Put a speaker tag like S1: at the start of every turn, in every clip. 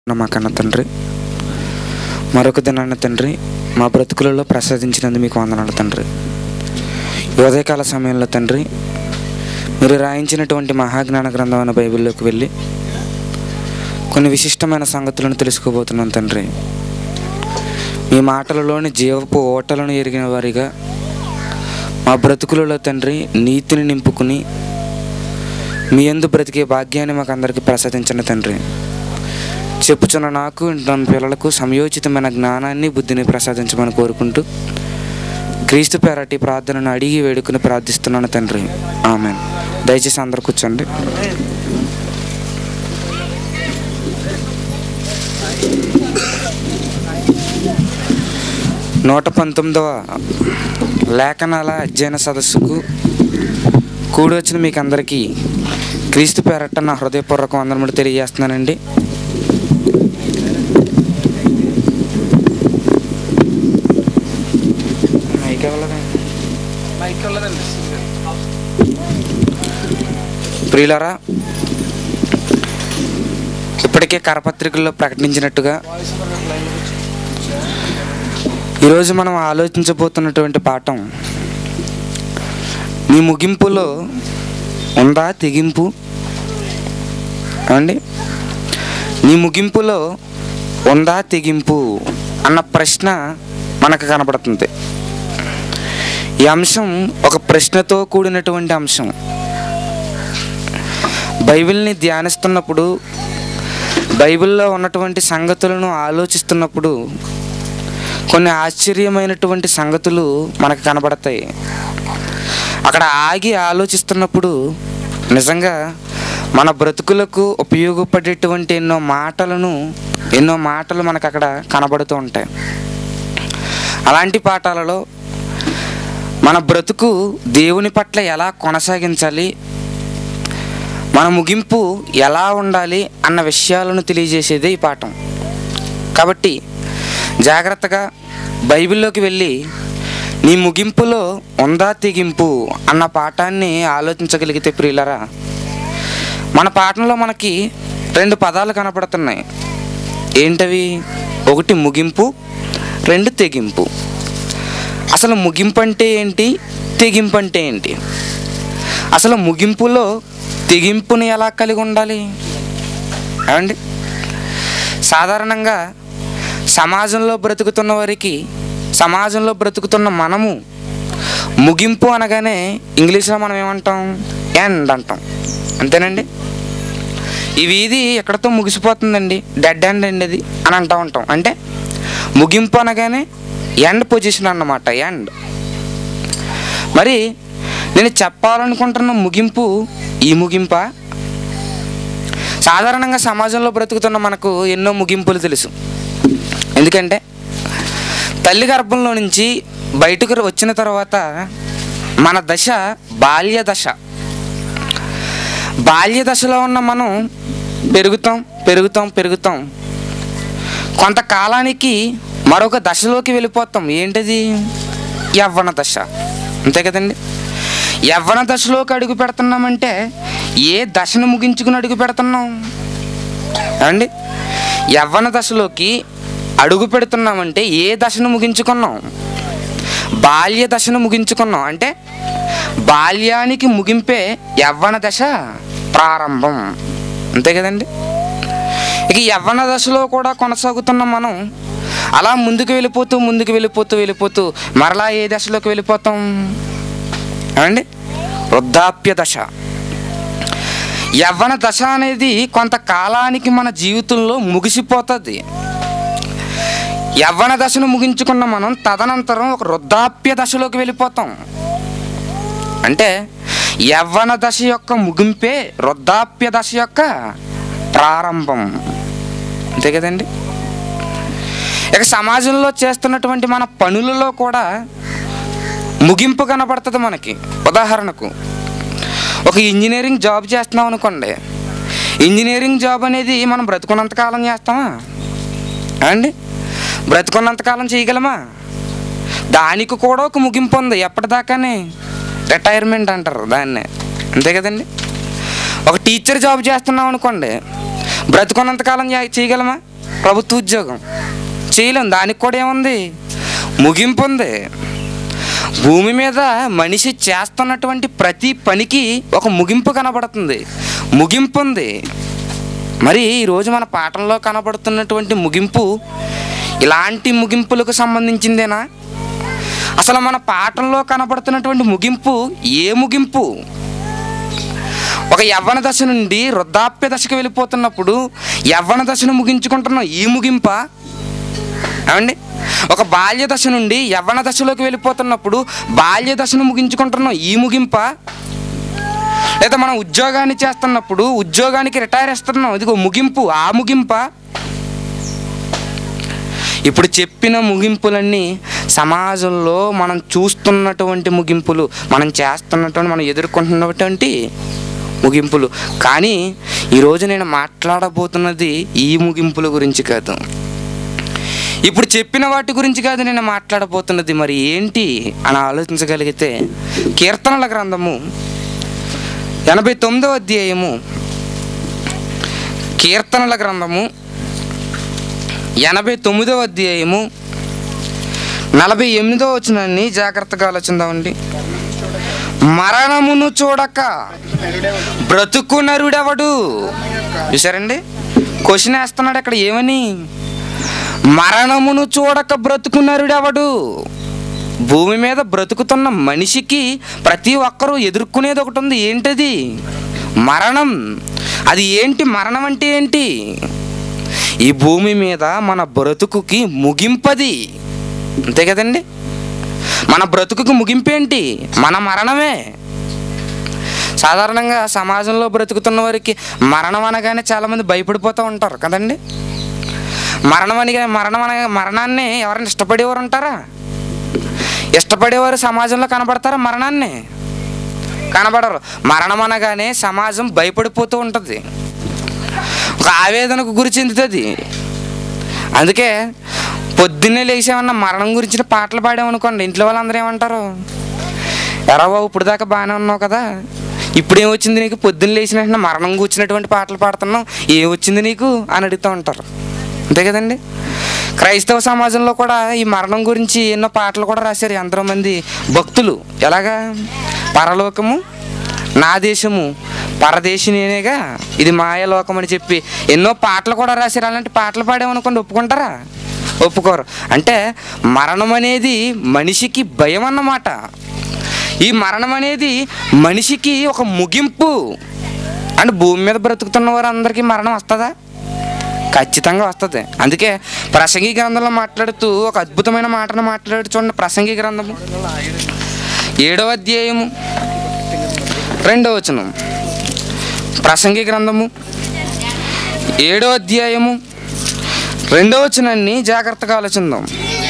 S1: మా కన్న తండ్రి మరొక దినాన్న తండ్రి మా బ్రతుకులలో ప్రసాదించినందుకు మీకు వందనాలు తండ్రి ఈ ఉదయకాల సమయంలో తండ్రి మీరు రాయించినటువంటి మహాజ్ఞాన గ్రంథం అనే బైబిల్లోకి వెళ్ళి కొన్ని విశిష్టమైన సంగతులను తెలుసుకోబోతున్నాం తండ్రి మీ మాటలలోని జీవపు ఓటలను ఎరిగిన వారిగా మా బ్రతుకులలో తండ్రి నీతిని నింపుకుని మీ ఎందు బ్రతికే భాగ్యాన్ని మాకు అందరికీ ప్రసాదించండి తండ్రి చెప్పుచున్న నాకు నా పిల్లలకు సంయోచితమైన జ్ఞానాన్ని బుద్ధిని ప్రసాదించమని కోరుకుంటూ క్రీస్తు పేరటి ప్రార్థనను అడిగి వేడుకుని ప్రార్థిస్తున్నాను తండ్రి ఆమె దయచేసి అందరు కూర్చోండి నూట పంతొమ్మిదవ లేఖనాల అధ్యయన సదస్సుకు కూడి వచ్చిన మీకు అందరికీ క్రీస్తు పేరట నా హృదయపూర్వక వందనములు తెలియజేస్తున్నానండి ప్రియులరా ఇప్పటికే కరపత్రికల్లో ప్రకటించినట్టుగా ఈరోజు మనం ఆలోచించబోతున్నటువంటి పాఠం నీ ముగింపులో ఉందా తెగింపు అండి నీ ముగింపులో ఉందా తెగింపు అన్న ప్రశ్న మనకు కనబడుతుంది ఈ అంశం ఒక ప్రశ్నతో కూడినటువంటి అంశం బైబిల్ని ధ్యానిస్తున్నప్పుడు బైబిల్లో ఉన్నటువంటి సంగతులను ఆలోచిస్తున్నప్పుడు కొన్ని ఆశ్చర్యమైనటువంటి సంగతులు మనకు కనబడతాయి అక్కడ ఆగి ఆలోచిస్తున్నప్పుడు నిజంగా మన బ్రతుకులకు ఉపయోగపడేటువంటి ఎన్నో మాటలను ఎన్నో మాటలు మనకు అక్కడ కనబడుతూ ఉంటాయి అలాంటి పాఠాలలో మన బ్రతుకు దేవుని పట్ల ఎలా కొనసాగించాలి మన ముగింపు ఎలా ఉండాలి అన్న విషయాలను తెలియజేసేదే ఈ పాఠం కాబట్టి జాగ్రత్తగా బైబిల్లోకి వెళ్ళి నీ ముగింపులో ఉందా తెగింపు అన్న పాఠాన్ని ఆలోచించగలిగితే ప్రియులరా మన పాఠంలో మనకి రెండు పదాలు కనపడుతున్నాయి ఏంటవి ఒకటి ముగింపు రెండు తెగింపు అసలు ముగింపు అంటే ఏంటి తెగింపు అంటే ఏంటి అసలు ముగింపులో తెగింపుని ఎలా కలిగి ఉండాలి ఏమండి సాధారణంగా సమాజంలో బ్రతుకుతున్న వారికి సమాజంలో బ్రతుకుతున్న మనము ముగింపు అనగానే ఇంగ్లీష్లో మనం ఏమంటాం ఎండ్ అంటాం అంతేనండి ఈ వీధి ఎక్కడితో ముగిసిపోతుందండి డెడ్ ఎండ్ అండి అది అని అంటూ ఉంటాం అంటే ముగింపు అనగానే ఎండ్ పొజిషన్ అన్నమాట ఎండ్ మరి నేను చెప్పాలనుకుంటున్న ముగింపు ఈ ముగింపా సాధారణంగా సమాజంలో బ్రతుకుతున్న మనకు ఎన్నో ముగింపులు తెలుసు ఎందుకంటే తల్లి గర్భంలో నుంచి బయటకు వచ్చిన తర్వాత మన దశ బాల్య దశ బాల్య దశలో ఉన్న మనం పెరుగుతాం పెరుగుతాం పెరుగుతాం కొంతకాలానికి మరొక దశలోకి వెళ్ళిపోతాం ఏంటది యవ్వన దశ అంతే కదండి యవ్వన దశలోకి అడుగు పెడుతున్నామంటే ఏ దశను ముగించుకుని అడుగు పెడుతున్నాం అండి యవ్వన దశలోకి అడుగు పెడుతున్నామంటే ఏ దశను ముగించుకున్నాం బాల్య దశను ముగించుకున్నాం అంటే బాల్యానికి ముగింపే యవ్వన దశ ప్రారంభం అంతే కదండి ఇక యవ్వన దశలో కూడా కొనసాగుతున్న మనం అలా ముందుకు వెళ్ళిపోతూ ముందుకు వెళ్ళిపోతూ వెళ్ళిపోతూ మరలా ఏ దశలోకి వెళ్ళిపోతాం ఏమండి వృద్ధాప్య దశ యవ్వన దశ అనేది కొంతకాలానికి మన జీవితంలో ముగిసిపోతుంది యవ్వన దశను ముగించుకున్న మనం తదనంతరం ఒక వృద్ధాప్య దశలోకి వెళ్ళిపోతాం అంటే యవ్వన దశ యొక్క ముగింపే వృద్ధాప్య దశ యొక్క ప్రారంభం అంతే కదండి ఇక సమాజంలో చేస్తున్నటువంటి మన పనులలో కూడా ముగింపు కనబడుతుంది మనకి ఉదాహరణకు ఒక ఇంజనీరింగ్ జాబ్ చేస్తున్నాం అనుకోండి ఇంజనీరింగ్ జాబ్ అనేది మనం బ్రతుకున్నంత కాలం చేస్తామా అండి బ్రతుకున్నంత కాలం చేయగలమా దానికి కూడా ఒక ముగింపు ఉంది ఎప్పటిదాకానే రిటైర్మెంట్ అంటారు దాన్నే అంతే కదండి ఒక టీచర్ జాబ్ చేస్తున్నాం అనుకోండి బ్రతుకున్నంత కాలం చే- చేయగలమా ప్రభుత్వ ఉద్యోగం చేయలేం దానికి కూడా ఏముంది ముగింపు ఉంది భూమి మీద మనిషి చేస్తున్నటువంటి ప్రతి పనికి ఒక ముగింపు కనబడుతుంది ముగింపు ఉంది మరి ఈరోజు మన పాఠంలో కనబడుతున్నటువంటి ముగింపు ఇలాంటి ముగింపులకు సంబంధించిందేనా అసలు మన పాఠంలో కనబడుతున్నటువంటి ముగింపు ఏ ముగింపు ఒక యవ్వన దశ నుండి వృద్ధాప్య దశకు వెళ్ళిపోతున్నప్పుడు యవ్వన దశను ముగించుకుంటున్నాం ఈ ముగింప ఏమండి ఒక బాల్య దశ నుండి యవ్వన దశలోకి వెళ్ళిపోతున్నప్పుడు బాల్య దశను ముగించుకుంటున్నాం ఈ ముగింప లేదా మనం ఉద్యోగాన్ని చేస్తున్నప్పుడు ఉద్యోగానికి రిటైర్ ఇస్తున్నాం ఇదిగో ముగింపు ఆ ముగింప ఇప్పుడు చెప్పిన ముగింపులన్నీ సమాజంలో మనం చూస్తున్నటువంటి ముగింపులు మనం చేస్తున్నటువంటి మనం ఎదుర్కొంటున్నటువంటి ముగింపులు కానీ ఈరోజు నేను మాట్లాడబోతున్నది ఈ ముగింపుల గురించి కాదు ఇప్పుడు చెప్పిన వాటి గురించి కాదు నేను మాట్లాడబోతున్నది మరి ఏంటి అని ఆలోచించగలిగితే కీర్తనల గ్రంథము ఎనభై తొమ్మిదవ అధ్యాయము కీర్తనల గ్రంథము ఎనభై తొమ్మిదవ అధ్యాయము నలభై ఎనిమిదవ వచనాన్ని జాగ్రత్తగా ఆలోచిందామండి మరణమును చూడక బ్రతుకు నరుడెవడు చూసారండి క్వశ్చన్ వేస్తున్నాడు అక్కడ ఏమని మరణమును చూడక బ్రతుకు నరుడెవడు భూమి మీద బ్రతుకుతున్న మనిషికి ప్రతి ఒక్కరూ ఎదుర్కొనేది ఒకటి ఉంది ఏంటది మరణం అది ఏంటి మరణం అంటే ఏంటి ఈ భూమి మీద మన బ్రతుకుకి ముగింపది అంతే కదండి మన బ్రతుకుకి ముగింపేంటి మన మరణమే సాధారణంగా సమాజంలో బ్రతుకుతున్న వారికి మరణం అనగానే చాలామంది భయపడిపోతూ ఉంటారు కదండి మరణం అని మరణం అనగా మరణాన్ని ఎవరైనా ఇష్టపడేవారు ఉంటారా ఇష్టపడేవారు సమాజంలో కనబడతారా మరణాన్ని కనబడరు మరణం అనగానే సమాజం భయపడిపోతూ ఉంటుంది ఒక ఆవేదనకు గురి చెందుతుంది అందుకే పొద్దున్నే లేచామన్న మరణం గురించిన పాటలు పాడామనుకోండి ఇంట్లో వాళ్ళందరూ ఏమంటారు ఎరా బాబు ఇప్పుడు దాకా బాగానే ఉన్నావు కదా ఇప్పుడు ఏమొచ్చింది నీకు పొద్దున్న లేచిన వెంటనే మరణం కూర్చున్నటువంటి పాటలు పాడుతున్నావు ఏం వచ్చింది నీకు అని అడుగుతూ ఉంటారు అంతే కదండి క్రైస్తవ సమాజంలో కూడా ఈ మరణం గురించి ఎన్నో పాటలు కూడా రాశారు ఎంతో మంది భక్తులు ఎలాగా పరలోకము నా దేశము పరదేశినేగా ఇది మాయలోకం అని చెప్పి ఎన్నో పాటలు కూడా రాశారు అలాంటి పాటలు పాడామనుకోండి ఒప్పుకుంటారా ఒప్పుకోరు అంటే మరణం అనేది మనిషికి భయం అన్నమాట ఈ మరణం అనేది మనిషికి ఒక ముగింపు అంటే భూమి మీద బ్రతుకుతున్న వారందరికీ మరణం వస్తుందా ఖచ్చితంగా వస్తుంది అందుకే ప్రసంగి గ్రంథంలో మాట్లాడుతూ ఒక అద్భుతమైన మాటను మాట్లాడుతూ చూడండి ప్రసంగి గ్రంథము ఏడవ అధ్యాయము రెండవ వచనం ప్రసంగి గ్రంథము ఏడో అధ్యాయము రెండవ వచనాన్ని జాగ్రత్తగా ఆలోచిందాం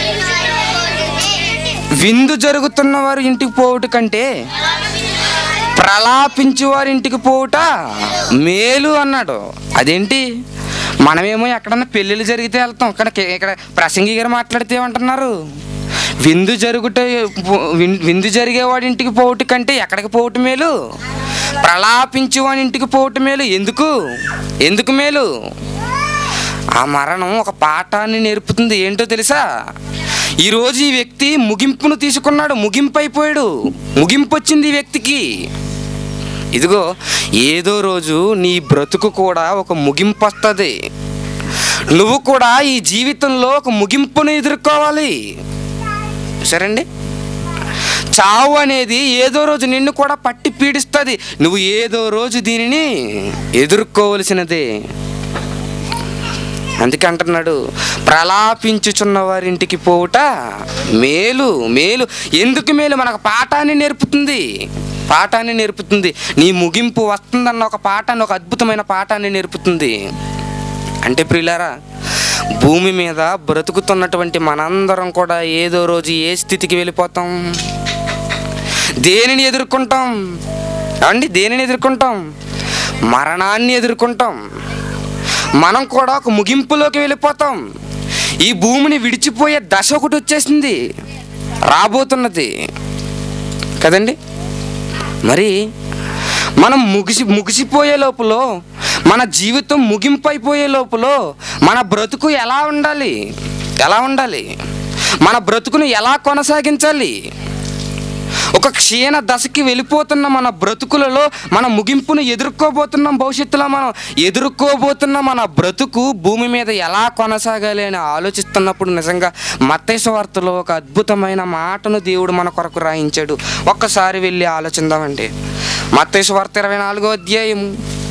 S1: విందు జరుగుతున్న వారు ఇంటికి పోవుట కంటే ప్రలాపించు వారి ఇంటికి పోవుట మేలు అన్నాడు అదేంటి మనమేమో ఎక్కడన్నా పెళ్ళిళ్ళు జరిగితే వెళ్తాం ఇక్కడ ఇక్కడ ప్రసంగి గారు మాట్లాడితే ఏమంటున్నారు విందు జరుగుట విన్- విందు జరిగేవాడి ఇంటికి పోవుట కంటే ఎక్కడికి పోవటం మేలు ప్రలాపించు వాడి ఇంటికి పోవటం మేలు ఎందుకు ఎందుకు మేలు ఆ మరణం ఒక పాఠాన్ని నేర్పుతుంది ఏంటో తెలుసా ఈరోజు ఈ వ్యక్తి ముగింపును తీసుకున్నాడు ముగింపు అయిపోయాడు ముగింపు వచ్చింది ఈ వ్యక్తికి ఇదిగో ఏదో రోజు నీ బ్రతుకు కూడా ఒక ముగింపు వస్తుంది నువ్వు కూడా ఈ జీవితంలో ఒక ముగింపును ఎదుర్కోవాలి సరేండి చావు అనేది ఏదో రోజు నిన్ను కూడా పట్టి పీడిస్తుంది నువ్వు ఏదో రోజు దీనిని ఎదుర్కోవలసినదే అందుకే అంటున్నాడు ప్రలాపించుచున్న వారింటికి పోవుట మేలు మేలు ఎందుకు మేలు మనకు పాఠాన్ని నేర్పుతుంది పాఠాన్ని నేర్పుతుంది నీ ముగింపు వస్తుందన్న ఒక పాఠాన్ని ఒక అద్భుతమైన పాఠాన్ని నేర్పుతుంది అంటే ప్రియులారా భూమి మీద బ్రతుకుతున్నటువంటి మనందరం కూడా ఏదో రోజు ఏ స్థితికి వెళ్ళిపోతాం దేనిని ఎదుర్కొంటాం అండి దేనిని ఎదుర్కొంటాం మరణాన్ని ఎదుర్కొంటాం మనం కూడా ఒక ముగింపులోకి వెళ్ళిపోతాం ఈ భూమిని విడిచిపోయే దశ ఒకటి వచ్చేసింది రాబోతున్నది కదండి మరి మనం ముగిసి ముగిసిపోయే లోపల మన జీవితం ముగింపు అయిపోయే లోపల మన బ్రతుకు ఎలా ఉండాలి ఎలా ఉండాలి మన బ్రతుకును ఎలా కొనసాగించాలి ఒక క్షీణ దశకి వెళ్ళిపోతున్న మన బ్రతుకులలో మన ముగింపును ఎదుర్కోబోతున్నాం భవిష్యత్తులో మనం ఎదుర్కోబోతున్న మన బ్రతుకు భూమి మీద ఎలా కొనసాగాలి అని ఆలోచిస్తున్నప్పుడు నిజంగా మత్తేశ వార్తలో ఒక అద్భుతమైన మాటను దేవుడు మన కొరకు రాయించాడు ఒక్కసారి వెళ్ళి ఆలోచిందామండి మత్తేశ వార్త ఇరవై నాలుగో అధ్యాయము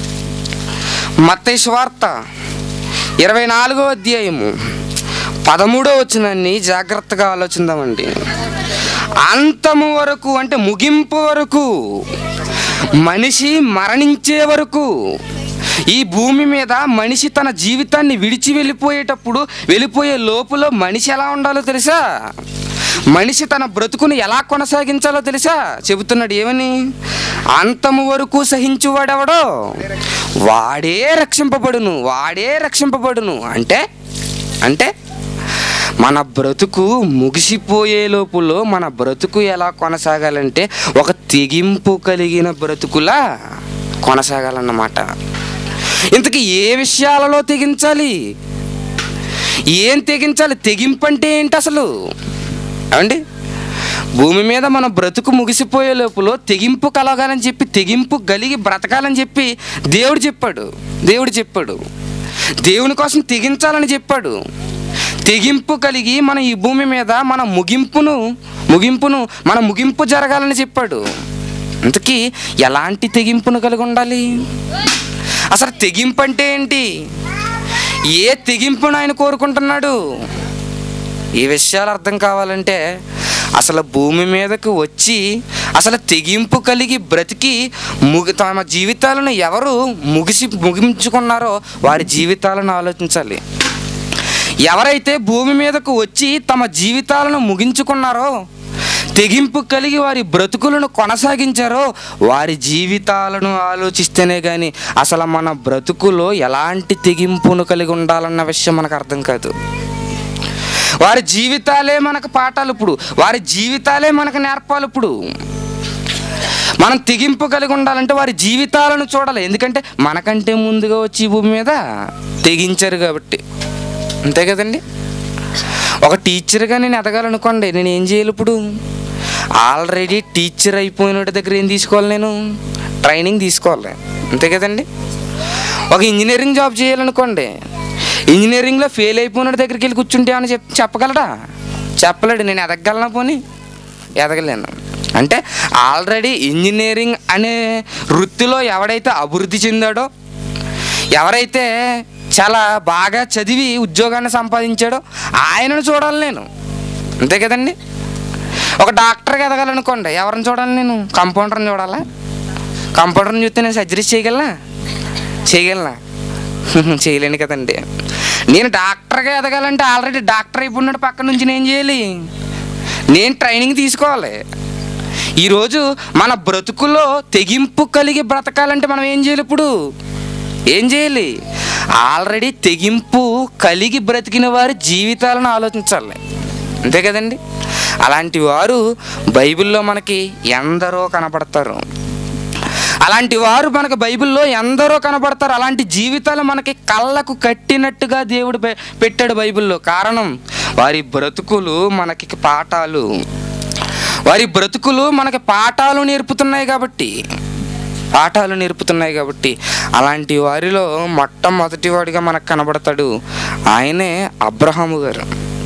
S1: మత్తేశ వార్త ఇరవై నాలుగో అధ్యాయము పదమూడో వచ్చినన్ని జాగ్రత్తగా ఆలోచిందామండి అంతము వరకు అంటే ముగింపు వరకు మనిషి మరణించే వరకు ఈ భూమి మీద మనిషి తన జీవితాన్ని విడిచి వెళ్ళిపోయేటప్పుడు వెళ్ళిపోయే లోపల మనిషి ఎలా ఉండాలో తెలుసా మనిషి తన బ్రతుకును ఎలా కొనసాగించాలో తెలుసా చెబుతున్నాడు ఏమని అంతము వరకు సహించువాడెవడో వాడే రక్షింపబడును వాడే రక్షింపబడును అంటే అంటే మన బ్రతుకు ముగిసిపోయే లోపులో మన బ్రతుకు ఎలా కొనసాగాలంటే ఒక తెగింపు కలిగిన బ్రతుకులా కొనసాగాలన్నమాట ఇంతకీ ఏ విషయాలలో తెగించాలి ఏం తెగించాలి తెగింపు అంటే ఏంటి అసలు ఏమండి భూమి మీద మన బ్రతుకు ముగిసిపోయే లోపల తెగింపు కలగాలని చెప్పి తెగింపు కలిగి బ్రతకాలని చెప్పి దేవుడు చెప్పాడు దేవుడు చెప్పాడు దేవుని కోసం తెగించాలని చెప్పాడు తెగింపు కలిగి మన ఈ భూమి మీద మన ముగింపును ముగింపును మన ముగింపు జరగాలని చెప్పాడు ఇంతకీ ఎలాంటి తెగింపును కలిగి ఉండాలి అసలు తెగింపు అంటే ఏంటి ఏ తెగింపును ఆయన కోరుకుంటున్నాడు ఈ విషయాలు అర్థం కావాలంటే అసలు భూమి మీదకు వచ్చి అసలు తెగింపు కలిగి బ్రతికి ముగి తమ జీవితాలను ఎవరు ముగిసి ముగించుకున్నారో వారి జీవితాలను ఆలోచించాలి ఎవరైతే భూమి మీదకు వచ్చి తమ జీవితాలను ముగించుకున్నారో తెగింపు కలిగి వారి బ్రతుకులను కొనసాగించారో వారి జీవితాలను ఆలోచిస్తేనే కానీ అసలు మన బ్రతుకులో ఎలాంటి తెగింపును కలిగి ఉండాలన్న విషయం మనకు అర్థం కాదు వారి జీవితాలే మనకు పాఠాలు ఇప్పుడు వారి జీవితాలే మనకు నేర్పాలి ఇప్పుడు మనం తెగింపు కలిగి ఉండాలంటే వారి జీవితాలను చూడాలి ఎందుకంటే మనకంటే ముందుగా వచ్చి ఈ భూమి మీద తెగించారు కాబట్టి అంతే కదండి ఒక టీచర్గా నేను ఎదగాలనుకోండి నేను ఏం చేయాలి ఇప్పుడు ఆల్రెడీ టీచర్ అయిపోయిన దగ్గర ఏం తీసుకోవాలి నేను ట్రైనింగ్ తీసుకోవాలి అంతే కదండి ఒక ఇంజనీరింగ్ జాబ్ చేయాలనుకోండి ఇంజనీరింగ్లో ఫెయిల్ అయిపోయిన దగ్గరికి వెళ్ళి కూర్చుంటే అని చెప్ చెప్పగలడా చెప్పలేడు నేను ఎదగలనా పోనీ ఎదగలేను అంటే ఆల్రెడీ ఇంజనీరింగ్ అనే వృత్తిలో ఎవడైతే అభివృద్ధి చెందాడో ఎవరైతే చాలా బాగా చదివి ఉద్యోగాన్ని సంపాదించాడో ఆయనను చూడాలి నేను అంతే కదండి ఒక డాక్టర్గా ఎదగాలనుకోండి ఎవరిని చూడాలి నేను కంపౌండర్ని చూడాలా కంపౌండర్ని చూస్తే నేను సర్జరీ చేయగలనా చేయగలనా చేయలేను కదండి నేను డాక్టర్గా ఎదగాలంటే ఆల్రెడీ డాక్టర్ అయిపోయినాడు పక్క నుంచి నేను చేయాలి నేను ట్రైనింగ్ తీసుకోవాలి ఈరోజు మన బ్రతుకులో తెగింపు కలిగి బ్రతకాలంటే మనం ఏం చేయాలి ఇప్పుడు ఏం చేయాలి ఆల్రెడీ తెగింపు కలిగి బ్రతికిన వారి జీవితాలను ఆలోచించాలి అంతే కదండి అలాంటి వారు బైబిల్లో మనకి ఎందరో కనపడతారు అలాంటి వారు మనకు బైబిల్లో ఎందరో కనబడతారు అలాంటి జీవితాలు మనకి కళ్ళకు కట్టినట్టుగా దేవుడు పె- పెట్టాడు బైబిల్లో కారణం వారి బ్రతుకులు మనకి పాఠాలు వారి బ్రతుకులు మనకి పాఠాలు నేర్పుతున్నాయి కాబట్టి పాఠాలు నేర్పుతున్నాయి కాబట్టి అలాంటి వారిలో మొట్టమొదటివాడిగా మనకు కనబడతాడు ఆయనే అబ్రహాము గారు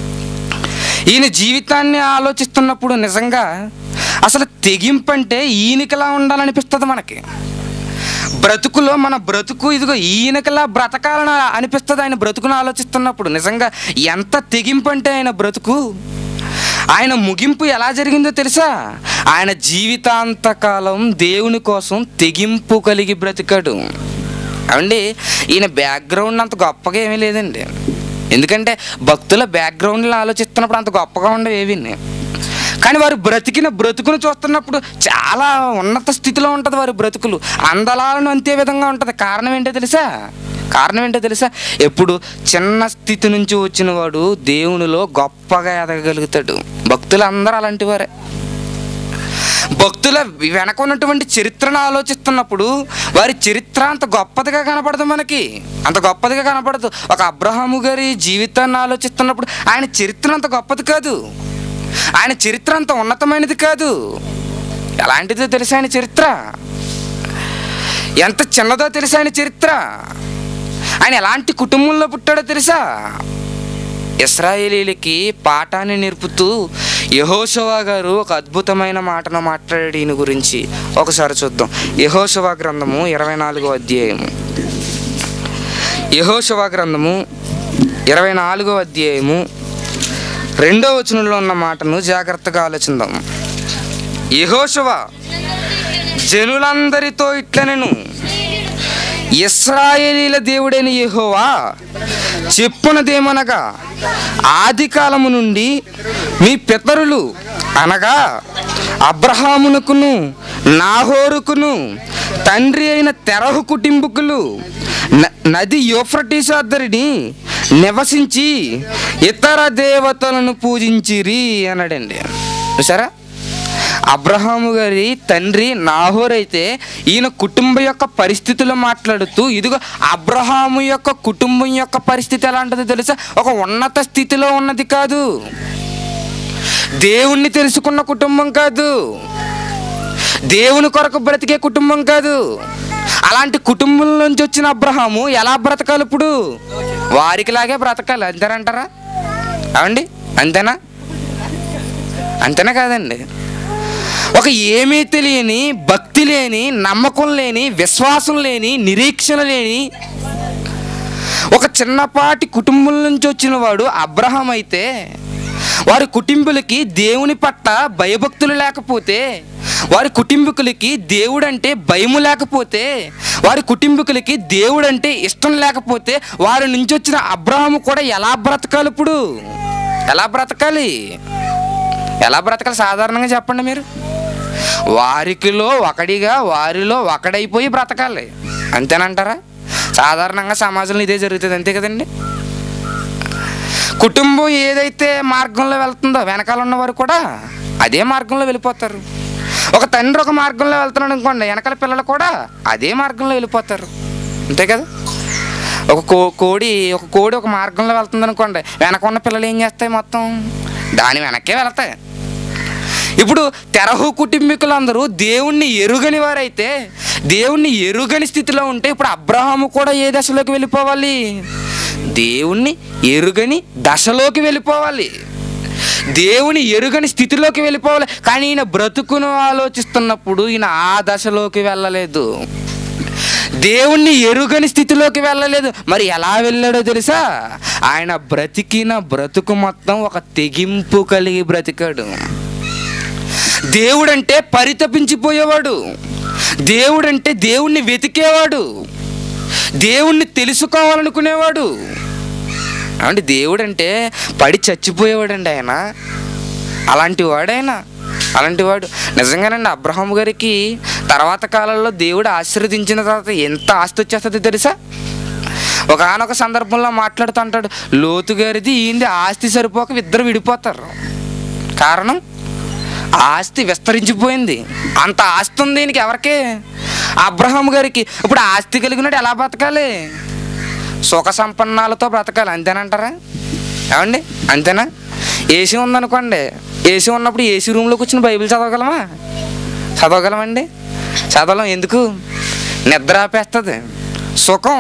S1: ఈయన జీవితాన్ని ఆలోచిస్తున్నప్పుడు నిజంగా అసలు తెగింపు అంటే ఈయనకిలా ఉండాలనిపిస్తుంది మనకి బ్రతుకులో మన బ్రతుకు ఇదిగో ఈయనకిలా బ్రతకాలని అనిపిస్తుంది ఆయన బ్రతుకును ఆలోచిస్తున్నప్పుడు నిజంగా ఎంత తెగింపు అంటే ఆయన బ్రతుకు ఆయన ముగింపు ఎలా జరిగిందో తెలుసా ఆయన జీవితాంతకాలం దేవుని కోసం తెగింపు కలిగి బ్రతికాడు అవండి ఈయన బ్యాక్గ్రౌండ్ అంత గొప్పగా ఏమీ లేదండి ఎందుకంటే భక్తుల బ్యాక్గ్రౌండ్లో ఆలోచిస్తున్నప్పుడు అంత గొప్పగా ఉండవు ఏవిని కానీ వారు బ్రతికిన బ్రతుకును చూస్తున్నప్పుడు చాలా ఉన్నత స్థితిలో ఉంటుంది వారి బ్రతుకులు అందలాలను అంతే విధంగా ఉంటుంది కారణం ఏంటో తెలుసా కారణం ఏంటో తెలుసా ఎప్పుడు చిన్న స్థితి నుంచి వచ్చిన వాడు దేవునిలో గొప్పగా ఎదగగలుగుతాడు భక్తులు అందరూ అలాంటి వారే భక్తుల వెనక ఉన్నటువంటి చరిత్రను ఆలోచిస్తున్నప్పుడు వారి చరిత్ర అంత గొప్పదిగా కనపడదు మనకి అంత గొప్పదిగా కనపడదు ఒక అబ్రహాము గారి జీవితాన్ని ఆలోచిస్తున్నప్పుడు ఆయన చరిత్ర అంత గొప్పది కాదు ఆయన చరిత్ర అంత ఉన్నతమైనది కాదు ఎలాంటిదో తెలుసు ఆయన చరిత్ర ఎంత చిన్నదో తెలుసా ఆయన చరిత్ర ఆయన ఎలాంటి కుటుంబంలో పుట్టాడో తెలుసా ఇస్రాయేలీలకి పాఠాన్ని నేర్పుతూ యహోషవా గారు ఒక అద్భుతమైన మాటను మాట్లాడాడు ఈయన గురించి ఒకసారి చూద్దాం యహోషవా గ్రంథము ఇరవై నాలుగో అధ్యాయము యహోషవా గ్రంథము ఇరవై నాలుగో అధ్యాయము రెండో వచనంలో ఉన్న మాటను జాగ్రత్తగా ఆలోచిందాం యహోషవా జనులందరితో ఇట్లనెను ఇస్రాయేలీల దేవుడైన యెహోవా చెప్పునదేమనగా ఆది కాలము నుండి మీ పితరులు అనగా అబ్రహామునకును నాహోరుకును తండ్రి అయిన తెరహు కుటుంబకులు న- నది యోఫ్రటీస్ అద్దరిని నివసించి ఇతర దేవతలను పూజించిరి అన్నాడండి చూసారా అబ్రహాము గారి తండ్రి నాహోర్ అయితే ఈయన కుటుంబం యొక్క పరిస్థితులు మాట్లాడుతూ ఇదిగో అబ్రహాము యొక్క కుటుంబం యొక్క పరిస్థితి ఎలాంటిదో తెలుసా ఒక ఉన్నత స్థితిలో ఉన్నది కాదు దేవుణ్ణి తెలుసుకున్న కుటుంబం కాదు దేవుని కొరకు బ్రతికే కుటుంబం కాదు అలాంటి కుటుంబం నుంచి వచ్చిన అబ్రహాము ఎలా బ్రతకాలి ఇప్పుడు వారికిలాగే బ్రతకాలి అంతేనంటారా అవండి అంతేనా అంతేనా కాదండి ఒక ఏమీ తెలియని భక్తి లేని నమ్మకం లేని విశ్వాసం లేని నిరీక్షణ లేని ఒక చిన్నపాటి కుటుంబం నుంచి వచ్చిన వాడు అబ్రహం అయితే వారి కుటుంబులకి దేవుని పట్ల భయభక్తులు లేకపోతే వారి కుటుంబీకులకి దేవుడంటే భయము లేకపోతే వారి కుటుంబీకులకి దేవుడంటే ఇష్టం లేకపోతే వారి నుంచి వచ్చిన అబ్రహాము కూడా ఎలా బ్రతకాలి ఇప్పుడు ఎలా బ్రతకాలి ఎలా బ్రతకాలి సాధారణంగా చెప్పండి మీరు వారికిలో ఒకడిగా వారిలో ఒకడైపోయి బ్రతకాలి అంతేనంటారా సాధారణంగా సమాజంలో ఇదే జరుగుతుంది అంతే కదండి కుటుంబం ఏదైతే మార్గంలో వెళ్తుందో వెనకాల ఉన్నవారు కూడా అదే మార్గంలో వెళ్ళిపోతారు ఒక తండ్రి ఒక మార్గంలో వెళ్తున్నాడు అనుకోండి వెనకాల పిల్లలు కూడా అదే మార్గంలో వెళ్ళిపోతారు అంతే కదా ఒక కో కోడి ఒక కోడి ఒక మార్గంలో వెళ్తుంది అనుకోండి వెనక ఉన్న పిల్లలు ఏం చేస్తాయి మొత్తం దాని వెనక్కే వెళ్తాయి ఇప్పుడు తెరహు కుటుంబీకులందరూ దేవుణ్ణి ఎరుగని వారైతే దేవుణ్ణి ఎరుగని స్థితిలో ఉంటే ఇప్పుడు అబ్రహాము కూడా ఏ దశలోకి వెళ్ళిపోవాలి దేవుణ్ణి ఎరుగని దశలోకి వెళ్ళిపోవాలి దేవుని ఎరుగని స్థితిలోకి వెళ్ళిపోవాలి కానీ ఈయన బ్రతుకును ఆలోచిస్తున్నప్పుడు ఈయన ఆ దశలోకి వెళ్ళలేదు దేవుణ్ణి ఎరుగని స్థితిలోకి వెళ్ళలేదు మరి ఎలా వెళ్ళాడో తెలుసా ఆయన బ్రతికిన బ్రతుకు మొత్తం ఒక తెగింపు కలిగి బ్రతికాడు దేవుడంటే పరితపించిపోయేవాడు దేవుడంటే దేవుణ్ణి వెతికేవాడు దేవుణ్ణి తెలుసుకోవాలనుకునేవాడు అంటే దేవుడంటే పడి చచ్చిపోయేవాడండి ఆయన అలాంటి వాడైనా అలాంటి వాడు నిజంగానండి అబ్రహాం గారికి తర్వాత కాలంలో దేవుడు ఆశీర్వదించిన తర్వాత ఎంత ఆస్తి వచ్చేస్తుంది తెలుసా ఒకనొక సందర్భంలో మాట్లాడుతూ అంటాడు లోతు గారిది ఈయనది ఆస్తి సరిపోక ఇద్దరు విడిపోతారు కారణం ఆస్తి విస్తరించిపోయింది అంత ఆస్తి ఉంది దీనికి ఎవరికి అబ్రహాం గారికి ఇప్పుడు ఆస్తి కలిగినాడు ఎలా బతకాలి సుఖ సంపన్నాలతో బ్రతకాలి అంతేనంటారా ఏమండి అంతేనా ఏసీ ఉందనుకోండి ఏసీ ఉన్నప్పుడు ఏసీ రూమ్లో కూర్చుని బైబిల్ చదవగలమా చదవగలమండి చదవలేం ఎందుకు నిద్ర ఆపేస్తుంది సుఖం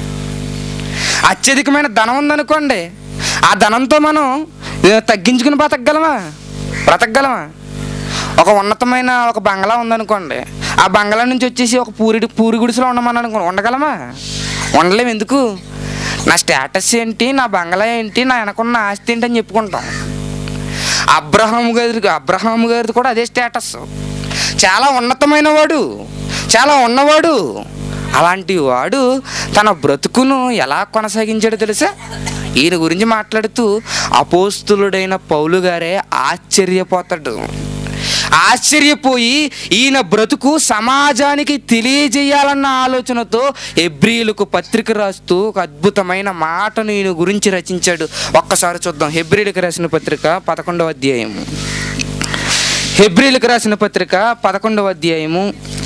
S1: అత్యధికమైన ధనం ఉందనుకోండి ఆ ధనంతో మనం ఏ, తగ్గించుకుని బ్రతకగలమా బ్రతకగలమా ఒక ఉన్నతమైన ఒక బంగ్లా ఉందనుకోండి ఆ బంగ్లా నుంచి వచ్చేసి ఒక పూరి పూరి గుడిసెలో ఉండమని అనుకో ఉండగలమా ఉండలేం ఎందుకు నా స్టేటస్ ఏంటి నా బంగ్లా ఏంటి నా వెనకున్న ఆస్తి ఏంటి అని చెప్పుకుంటాం అబ్రహాం గారి అబ్రహాం గారిది కూడా అదే స్టేటస్ చాలా ఉన్నతమైన వాడు చాలా ఉన్నవాడు అలాంటి వాడు తన బ్రతుకును ఎలా కొనసాగించాడో తెలుసా ఈయన గురించి మాట్లాడుతూ అపోస్తులుడైన పౌలు గారే ఆశ్చర్యపోతాడు ఆశ్చర్యపోయి ఈయన బ్రతుకు సమాజానికి తెలియజేయాలన్న ఆలోచనతో ఎబ్రియులకు పత్రిక రాస్తూ ఒక అద్భుతమైన మాటను ఈయన గురించి రచించాడు ఒక్కసారి చూద్దాం హెబ్రిలకు రాసిన పత్రిక పదకొండవ అధ్యాయం హెబ్రిలకు రాసిన పత్రిక పదకొండవ అధ్యాయము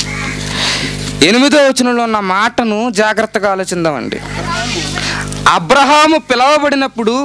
S1: ఎనిమిదో వచనంలో ఉన్న మాటను జాగ్రత్తగా ఆలోచిందామండి అబ్రహాము పిలవబడినప్పుడు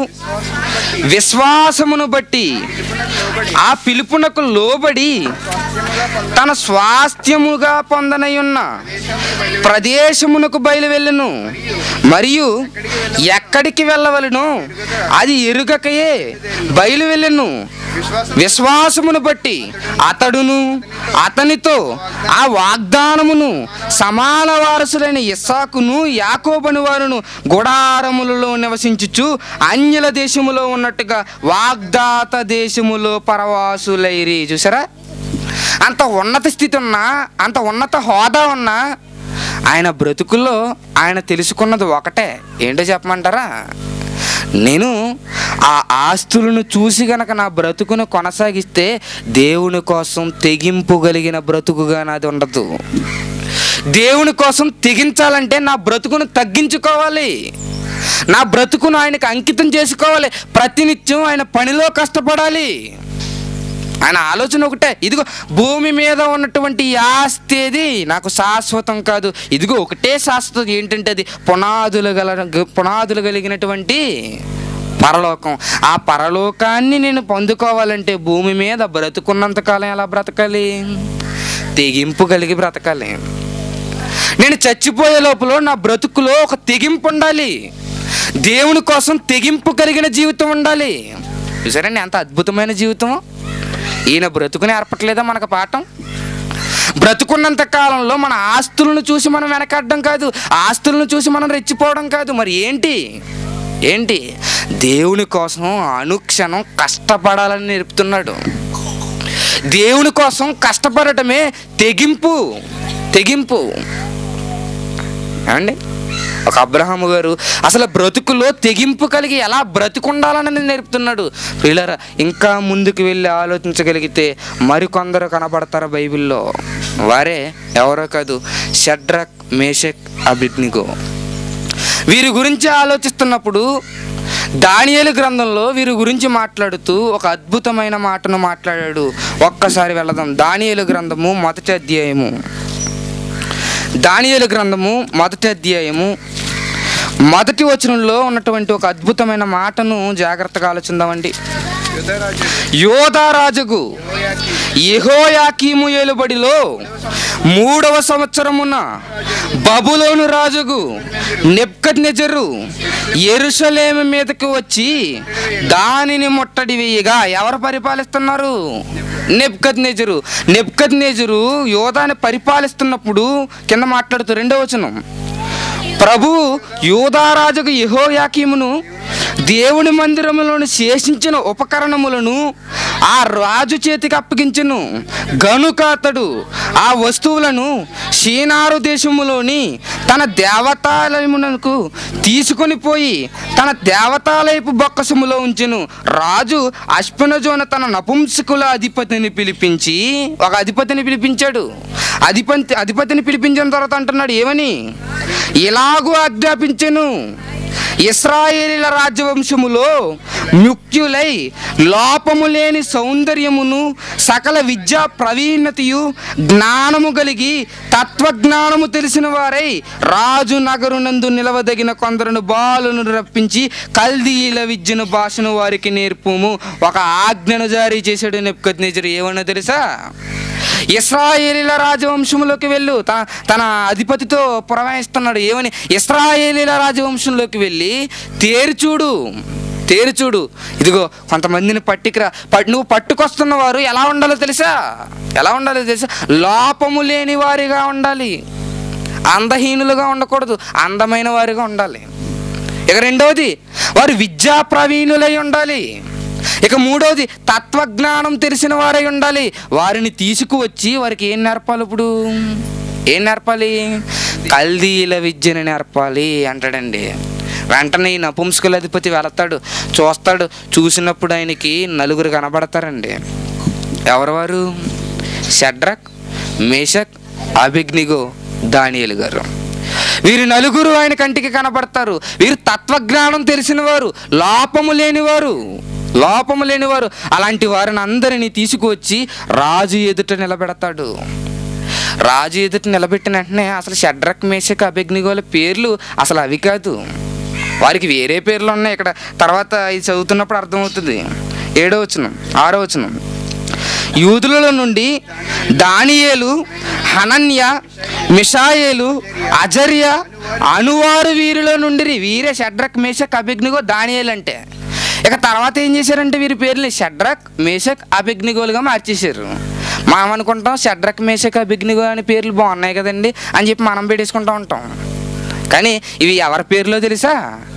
S1: విశ్వాసమును బట్టి ఆ పిలుపునకు లోబడి తన స్వాస్థ్యముగా పొందనయున్న ప్రదేశమునకు బయలువెళ్ళును మరియు ఎక్కడికి వెళ్ళవలను అది ఎరుగకయే బయలు వెళ్ళను విశ్వాసమును బట్టి అతడును అతనితో ఆ వాగ్దానమును సమాన వారసులైన ఇస్సాకును యాకోబని వారును గుడారములలో నివసించుచు అన్యుల దేశములో ఉన్నట్టుగా వాగ్దాత దేశములో పరవాసులైరి చూసారా అంత ఉన్నత స్థితి ఉన్నా అంత ఉన్నత హోదా ఉన్నా ఆయన బ్రతుకుల్లో ఆయన తెలుసుకున్నది ఒకటే ఏంటో చెప్పమంటారా నేను ఆ ఆస్తులను చూసి గనక నా బ్రతుకును కొనసాగిస్తే దేవుని కోసం తెగింపు కలిగిన బ్రతుకుగా నాది ఉండదు దేవుని కోసం తెగించాలంటే నా బ్రతుకును తగ్గించుకోవాలి నా బ్రతుకును ఆయనకు అంకితం చేసుకోవాలి ప్రతినిత్యం ఆయన పనిలో కష్టపడాలి ఆయన ఆలోచన ఒకటే ఇదిగో భూమి మీద ఉన్నటువంటి ఈ ఆస్తి ఏది నాకు శాశ్వతం కాదు ఇదిగో ఒకటే శాశ్వతం ఏంటంటే అది పునాదులు గల పునాదులు కలిగినటువంటి పరలోకం ఆ పరలోకాన్ని నేను పొందుకోవాలంటే భూమి మీద బ్రతుకున్నంతకాలం ఎలా బ్రతకాలి తెగింపు కలిగి బ్రతకాలి నేను చచ్చిపోయే లోపల నా బ్రతుకులో ఒక తెగింపు ఉండాలి దేవుని కోసం తెగింపు కలిగిన జీవితం ఉండాలి చూసారండి ఎంత అద్భుతమైన జీవితం ఈయన బ్రతుకుని ఏర్పట్లేదా మనకు పాఠం బ్రతుకున్నంత కాలంలో మన ఆస్తులను చూసి మనం వెనకడ్డం కాదు ఆస్తులను చూసి మనం రెచ్చిపోవడం కాదు మరి ఏంటి ఏంటి దేవుని కోసం అనుక్షణం కష్టపడాలని నేర్పుతున్నాడు దేవుని కోసం కష్టపడటమే తెగింపు తెగింపు ఏమండి ఒక అబ్రహాము గారు అసలు బ్రతుకులో తెగింపు కలిగి ఎలా బ్రతుకుండాలని నేర్పుతున్నాడు ప్రియులారా ఇంకా ముందుకు వెళ్ళి ఆలోచించగలిగితే మరికొందరు కనబడతారు బైబిల్లో వారే ఎవరో కాదు షడ్రక్ మేషక్ అభిజ్ఞిగో వీరి గురించి ఆలోచిస్తున్నప్పుడు దానియేలు గ్రంథంలో వీరి గురించి మాట్లాడుతూ ఒక అద్భుతమైన మాటను మాట్లాడాడు ఒక్కసారి వెళదాం దానియేలు గ్రంథము మొదటి అధ్యాయము దానియేలు గ్రంథము మొదటి అధ్యాయము మొదటి వచనంలో ఉన్నటువంటి ఒక అద్భుతమైన మాటను జాగ్రత్తగా ఆలోచిందామండి యోధారాజుకు యెహోయాకీము ఏలుబడిలో మూడవ సంవత్సరమున బబులోను రాజుకు నెబ్కద్నెజరు ఎరుషలేము మీదకి వచ్చి దానిని ముట్టడి వేయగా ఎవరు పరిపాలిస్తున్నారు నెబ్కద్నెజరు నెబ్కద్నెజరు యోధాని పరిపాలిస్తున్నప్పుడు కింద మాట్లాడుతూ రెండో వచనం ప్రభు యూదారాజుకు యెహోయాకీమును దేవుని మందిరములోని శేషించిన ఉపకరణములను ఆ రాజు చేతికి అప్పగించును గనుక అతడు ఆ వస్తువులను షీనారు దేశములోని తన దేవతాలయమునకు తీసుకొని పోయి తన దేవతాలయపు బొక్కసములో ఉంచెను రాజు అశ్వనజోన తన నపుంసకుల అధిపతిని పిలిపించి ఒక అధిపతిని పిలిపించాడు అధిపతి అధిపతిని పిలిపించిన తర్వాత అంటున్నాడు ఏమని ఇలాగూ ఆజ్ఞాపించెను ఇస్రాయేలీల రాజ్యవంశములో ముఖ్యులై లోపము లేని సౌందర్యమును సకల విద్యా ప్రవీణతయు జ్ఞానము కలిగి తత్వజ్ఞానము తెలిసిన వారై రాజు నగరునందు నిలవదగిన కొందరును బాలును రప్పించి కల్దీల విద్యను భాషను వారికి నేర్పుము ఒక ఆజ్ఞను జారీ చేశాడు నెప్పుకొద్నేజరు ఏమన్నా తెలుసా ఇస్రాయేలీల రాజవంశంలోకి వెళ్ళు త- తన అధిపతితో పురమాయిస్తున్నాడు ఏమని ఇస్రాయేలీల రాజవంశంలోకి వెళ్ళి తేరుచూడు తేరుచూడు ఇదిగో కొంతమందిని పట్టికిరా పట్ నువ్వు పట్టుకొస్తున్న వారు ఎలా ఉండాలో తెలుసా ఎలా ఉండాలో తెలుసా లోపము లేని వారిగా ఉండాలి అందహీనులుగా ఉండకూడదు అందమైన వారిగా ఉండాలి ఇక రెండవది వారు విద్యా ప్రవీణులై ఉండాలి ఇక మూడవది తత్వజ్ఞానం తెలిసిన వారై ఉండాలి వారిని తీసుకువచ్చి వారికి ఏం నేర్పాలి ఇప్పుడు ఏం నేర్పాలి కల్దీల విద్యను నేర్పాలి అంటాడండి వెంటనే ఈ నపుంసకుల అధిపతి వెళతాడు చూస్తాడు చూసినప్పుడు ఆయనకి నలుగురు కనబడతారండి ఎవరు వారు షడ్రక్ మేషక్ అభిజ్ఞిగో దానియేలు గారు వీరు నలుగురు ఆయన కంటికి కనబడతారు వీరు తత్వజ్ఞానం తెలిసిన వారు లోపము లేనివారు లోపము లేనివారు అలాంటి వారిని అందరినీ తీసుకువచ్చి రాజు ఎదుట నిలబెడతాడు రాజు ఎదుట నిలబెట్టిన వెంటనే అసలు షడ్రక్ మేషక్ అభిజ్ఞగోల పేర్లు అసలు అవి కాదు వారికి వేరే పేర్లు ఉన్నాయి ఇక్కడ తర్వాత ఇది చదువుతున్నప్పుడు అర్థమవుతుంది ఏడో వచనం ఆరో వచనం యూదుల నుండి దానియేలు హనన్య మిషాయేలు అజర్య అనువారు వీరిలో నుండి వీరే షడ్రక్ మేషక్ అభిజ్ఞగో దానియేలు అంటే ఇక తర్వాత ఏం చేశారంటే వీరి పేర్లు షడ్రక్ మేషక్ అభిజ్ఞగోలుగా మార్చేశారు మనం అనుకుంటాం షడ్రక్ మేషక్ అభిజ్ఞగో అనే పేర్లు బాగున్నాయి కదండి అని చెప్పి మనం పెట్టేసుకుంటూ ఉంటాం కానీ ఇవి ఎవరి పేర్లో తెలుసా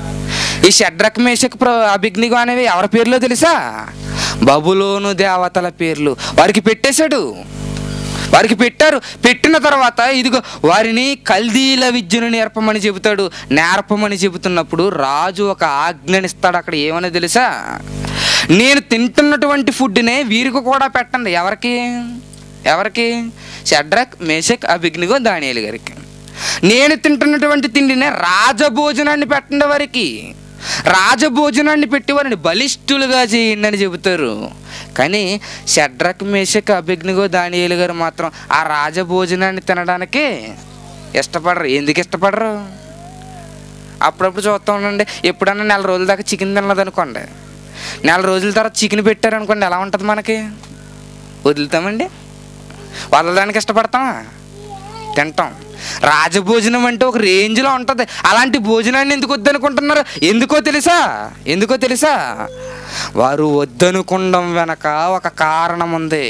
S1: ఈ షడ్రక్ మేషక్ ప్ర అభిజ్ఞిగో అనేవి ఎవరి పేర్లో తెలుసా బబులోను దేవతల పేర్లు వారికి పెట్టేశాడు వారికి పెట్టారు పెట్టిన తర్వాత ఇదిగో వారిని కల్దీల విద్యను నేర్పమని చెబుతాడు నేర్పమని చెబుతున్నప్పుడు రాజు ఒక ఆజ్ఞనిస్తాడు అక్కడ ఏమని తెలుసా నేను తింటున్నటువంటి ఫుడ్నే వీరికి కూడా పెట్టండి ఎవరికి ఎవరికి షడ్రక్ మేషక్ అభిజ్ఞిగో దానియేలు గారికి నేను తింటున్నటువంటి తిండినే రాజభోజనాన్ని పెట్టండి వారికి రాజభోజనాన్ని పెట్టి వారిని బలిష్ఠులుగా చేయండి అని చెబుతారు కానీ షడ్రక్ మేషక్ అభిజ్ఞగో దానియేలు గారు మాత్రం ఆ రాజభోజనాన్ని తినడానికి ఇష్టపడరు ఎందుకు ఇష్టపడరు అప్పుడప్పుడు చూస్తూ ఉండండి ఎప్పుడన్నా నెల రోజుల దాకా చికెన్ తినలేదు అనుకోండి నెల రోజుల తర్వాత చికెన్ పెట్టారనుకోండి ఎలా ఉంటుంది మనకి వదులుతామండి వదలడానికి ఇష్టపడతామా తింటాం రాజభోజనం అంటే ఒక రేంజ్లో ఉంటుంది అలాంటి భోజనాన్ని ఎందుకు వద్దనుకుంటున్నారు ఎందుకో తెలుసా ఎందుకో తెలుసా వారు వద్దనుకుండం వెనక ఒక కారణం ఉంది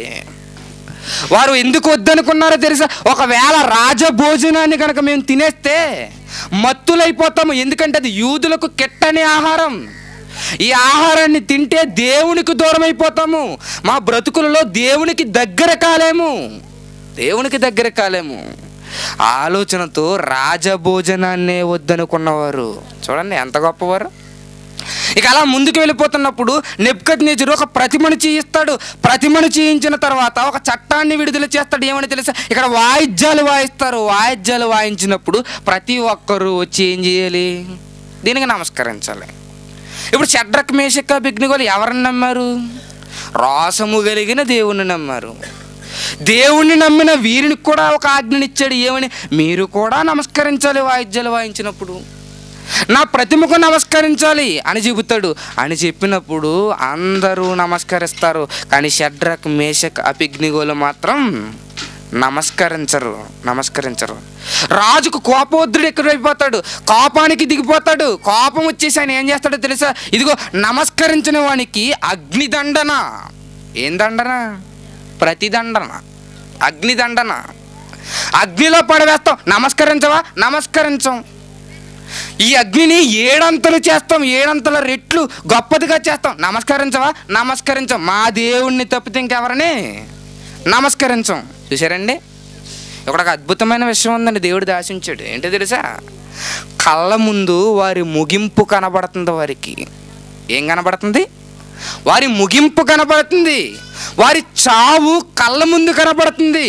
S1: వారు ఎందుకు వద్దనుకున్నారో తెలుసా ఒకవేళ రాజభోజనాన్ని కనుక మేము తినేస్తే మత్తులైపోతాము ఎందుకంటే అది యూదులకు కెట్టని ఆహారం ఈ ఆహారాన్ని తింటే దేవునికి దూరం అయిపోతాము మా బ్రతుకులలో దేవునికి దగ్గర కాలేము దేవునికి దగ్గర కాలేము ఆలోచనతో రాజభోజనాన్నే వద్దనుకున్నవారు చూడండి ఎంత గొప్పవారు ఇక అలా ముందుకు వెళ్ళిపోతున్నప్పుడు నెప్కత్ నేచరు ఒక ప్రతిమను చేయిస్తాడు ప్రతిమను చేయించిన తర్వాత ఒక చట్టాన్ని విడుదల చేస్తాడు ఏమని తెలుసా ఇక్కడ వాయిద్యాలు వాయిస్తారు వాయిద్యాలు వాయించినప్పుడు ప్రతి ఒక్కరూ వచ్చి ఏం చేయాలి దీనికి నమస్కరించాలి ఇప్పుడు షడ్రక్ మేషక్క బిగ్నిగోలు ఎవరిని నమ్మారు రాసము కలిగిన దేవుణ్ణి నమ్మారు దేవుణ్ణి నమ్మిన వీరిని కూడా ఒక ఆజ్ఞనిచ్చాడు ఏమని మీరు కూడా నమస్కరించాలి వాయిద్యాలు వాయించినప్పుడు నా ప్రతిమకు నమస్కరించాలి అని చెబుతాడు అని చెప్పినప్పుడు అందరూ నమస్కరిస్తారు కానీ షడ్రక్ మేషక్ అపిగ్నిగోలు మాత్రం నమస్కరించరు నమస్కరించరు రాజుకు కోపోద్రుడు ఎక్కువైపోతాడు కోపానికి దిగిపోతాడు కోపం వచ్చేసి ఆయన ఏం చేస్తాడో తెలుసా ఇదిగో నమస్కరించిన వానికి అగ్నిదండన ఏం దండన ప్రతిదండన అగ్నిదండన అగ్నిలో పడవేస్తాం నమస్కరించవా నమస్కరించం ఈ అగ్నిని ఏడంతలు చేస్తాం ఏడంతల రెట్లు గొప్పదిగా చేస్తాం నమస్కరించవా నమస్కరించం మా దేవుణ్ణి తప్పితే ఇంకెవరని నమస్కరించం చూసారండి ఇక్కడ ఒక అద్భుతమైన విషయం ఉందండి దేవుడు దాసించాడు ఏంటో తెలుసా కళ్ళ ముందు వారి ముగింపు కనబడుతుంది వారికి ఏం కనబడుతుంది వారి ముగింపు కనబడుతుంది వారి చావు కళ్ళ ముందు కనబడుతుంది